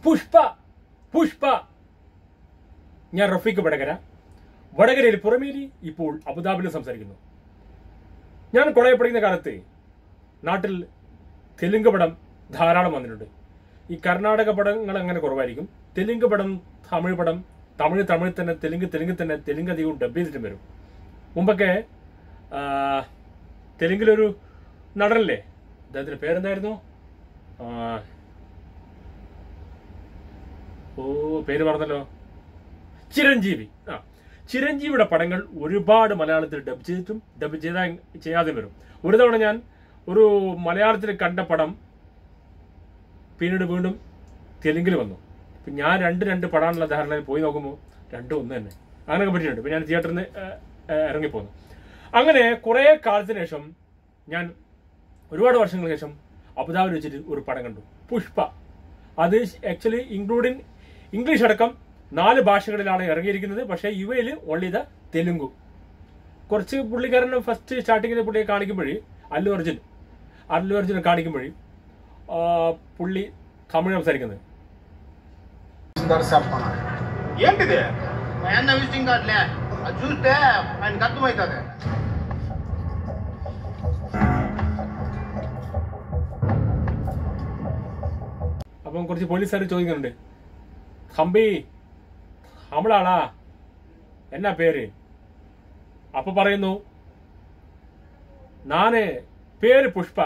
പുഷ്പ പുഷ്പ ഞാൻ റഫീഖ് വടകര വടകരയിൽ പുറമേലി ഇപ്പോൾ അബുദാബിയിൽ സംസാരിക്കുന്നു ഞാൻ കോളേജ് പഠിക്കുന്ന കാലത്ത് നാട്ടിൽ തെലുങ്ക് പടം ധാരാളം വന്നിട്ടുണ്ട് ഈ കർണാടക പടങ്ങൾ അങ്ങനെ കുറവായിരിക്കും തെലുങ്ക് പടം തമിഴ് പടം തമിഴ് തമിഴ് തന്നെ തെലുങ്ക് തെലുങ്ക് തന്നെ തെലുങ്ക് അധികവും ഡബ് ചെയ്തിട്ടും വരും മുമ്പൊക്കെ ആ, തെലുങ്കിലൊരു നടനല്ലേ അദ്ദേഹത്തിന്റെ പേരെന്തായിരുന്നു ആ, ഓ പേര് പറഞ്ഞല്ലോ ചിരഞ്ജീവി ആ ചിരഞ്ജീവിയുടെ പടങ്ങൾ ഒരുപാട് മലയാളത്തിൽ ഡബ് ചെയ്തിട്ടും ഡബ് ചെയ്താ ചെയ്യാതെ വരും ഒരു തവണ ഞാൻ ഒരു മലയാളത്തിൽ കണ്ട പടം പിന്നീട് വീണ്ടും തെലുങ്കിൽ വന്നു ഇപ്പൊ ഞാൻ രണ്ട് രണ്ട് പടമാണുള്ള ധാരണയിൽ പോയി നോക്കുമ്പോൾ രണ്ടും ഒന്ന് തന്നെ അങ്ങനെയൊക്കെ പറ്റിയിട്ടുണ്ട് ഇപ്പൊ ഞാൻ തിയേറ്ററിൽ നിന്ന് ഇറങ്ങിപ്പോന്നു അങ്ങനെ കുറേ കാലത്തിന് ശേഷം ഞാൻ ഒരുപാട് വർഷങ്ങൾക്ക് ശേഷം അബുദാബിയിൽ വെച്ചിട്ട് ഒരു പടം കണ്ടു പുഷ്പ അത് ആക്ച്വലി ഇൻക്ലൂഡിങ് ഇംഗ്ലീഷ് അടക്കം നാല് ഭാഷകളിലാണ് ഇറങ്ങിയിരിക്കുന്നത് പക്ഷേ യു എയിൽ ഓൺലി ദ തെലുങ്കു കുറച്ച് പുള്ളിക്കാരൻ ഫസ്റ്റ് സ്റ്റാർട്ടിങ്ങിൽ പുള്ളിയെ കാണിക്കുമ്പോഴേ അല്ലു അർജുൻ അല്ലു അർജുനെ കാണിക്കുമ്പോഴേ ആ, പുള്ളി തമിഴ് സംസാരിക്കുന്നത് చెప్పమన్నా ఏంటిది మా అన్న విజిటింగ్ కార్డులే అది చూస్తే ఆయనకు అర్థమవుతుంది അപ്പം കുറച്ച് പോലീസുകാർ ചോദിക്കുന്നുണ്ട് ഹംബി നമ്മളാളാ എന്നാ പേര് അപ്പൊ പറയുന്നു നാന് പേര് പുഷ്പ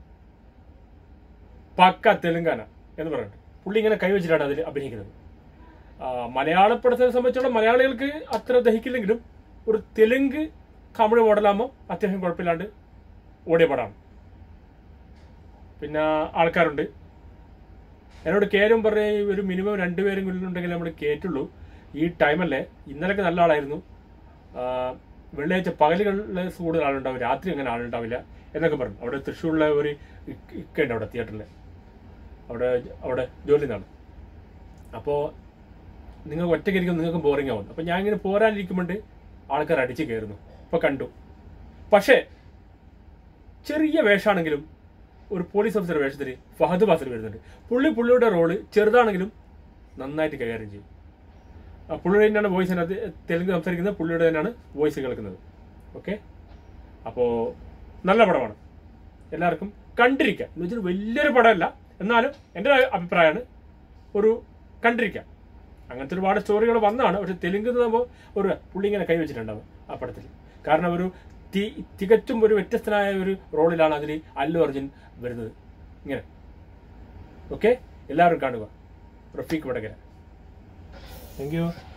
പക്ക തെലുങ്കാന എന്ന് പറഞ്ഞിട്ട് പുള്ളി ഇങ്ങനെ കൈവച്ചിട്ടാണ് അതിൽ അഭിനയിക്കുന്നത് ആ, മലയാള പടത്തെ സംബന്ധിച്ചോളം മലയാളികൾക്ക് അത്ര ദഹിക്കില്ലെങ്കിലും ഒരു തെലുങ്ക് തമിഴ് മോഡലാകുമ്പോൾ അത്യാവശ്യം കുഴപ്പമില്ലാണ്ട് ഓടിയ പടമാണ് പിന്നെ ആൾക്കാരുണ്ട് എന്നോട് കേരും പറഞ്ഞ ഒരു മിനിമം രണ്ടുപേരും ഉണ്ടെങ്കിൽ നമ്മൾ കേറ്റുള്ളൂ ഈ ടൈമല്ലേ ഇന്നലൊക്കെ നല്ല ആളായിരുന്നു ആ, വെള്ളിയാഴ്ച പകലുകളിൽ കൂടുതൽ ആളുണ്ടാവും രാത്രി അങ്ങനെ ആളുണ്ടാവില്ല എന്നൊക്കെ പറഞ്ഞു അവിടെ തൃശ്ശൂരിലെ ഒരു ഇക്ക- ഇക്കയുണ്ട് അവിടെ തിയേറ്ററിൽ അവിടെ അവിടെ ജോലി നിന്നാണ് അപ്പോൾ നിങ്ങൾ ഒറ്റയ്ക്കിരിക്കും നിങ്ങൾക്ക് ബോറിംഗ് ആവും അപ്പം ഞാൻ ഇങ്ങനെ പോരാനിരിക്കുമ്പോണ്ട് ആൾക്കാർ അടിച്ച് കയറുന്നു ഇപ്പൊ കണ്ടു പക്ഷേ ചെറിയ വേഷമാണെങ്കിലും ഒരു പോലീസ് ഓഫീസർ വേഷത്തിൽ ഫഹദ് ബാസിൽ വരുന്നുണ്ട് പുള്ളി പുള്ളിയുടെ റോള് ചെറുതാണെങ്കിലും നന്നായിട്ട് കൈകാര്യം ചെയ്യും ആ പുള്ളിയുടെ തന്നെയാണ് വോയിസ് അതിനകത്ത് തെലുങ്ക് സംസാരിക്കുന്നത് പുള്ളിയുടെ തന്നെയാണ് വോയിസ് കേൾക്കുന്നത് ഓക്കെ അപ്പോൾ നല്ല പടമാണ് എല്ലാവർക്കും കണ്ടിരിക്കാം എന്ന് വെച്ചാൽ വലിയൊരു പടമല്ല എന്നാലും എൻ്റെ ഒരു അഭിപ്രായമാണ് ഒരു കണ്ടിരിക്കാം അങ്ങനത്തെ ഒരുപാട് സ്റ്റോറികൾ വന്നതാണ് പക്ഷെ തെലുങ്ക് നമ്മൾ ഒരു പുള്ളി ഇങ്ങനെ കൈവച്ചിട്ടുണ്ടാവും ആ പടത്തിൽ കാരണം ഒരു തി- തികച്ചും ഒരു വ്യത്യസ്തനായ ഒരു റോളിലാണ് അതിൽ അല്ലു അർജുൻ വരുന്നത് ഇങ്ങനെ ഓക്കെ എല്ലാവരും കാണുക റഫീഖ് വടകര താങ്ക് യു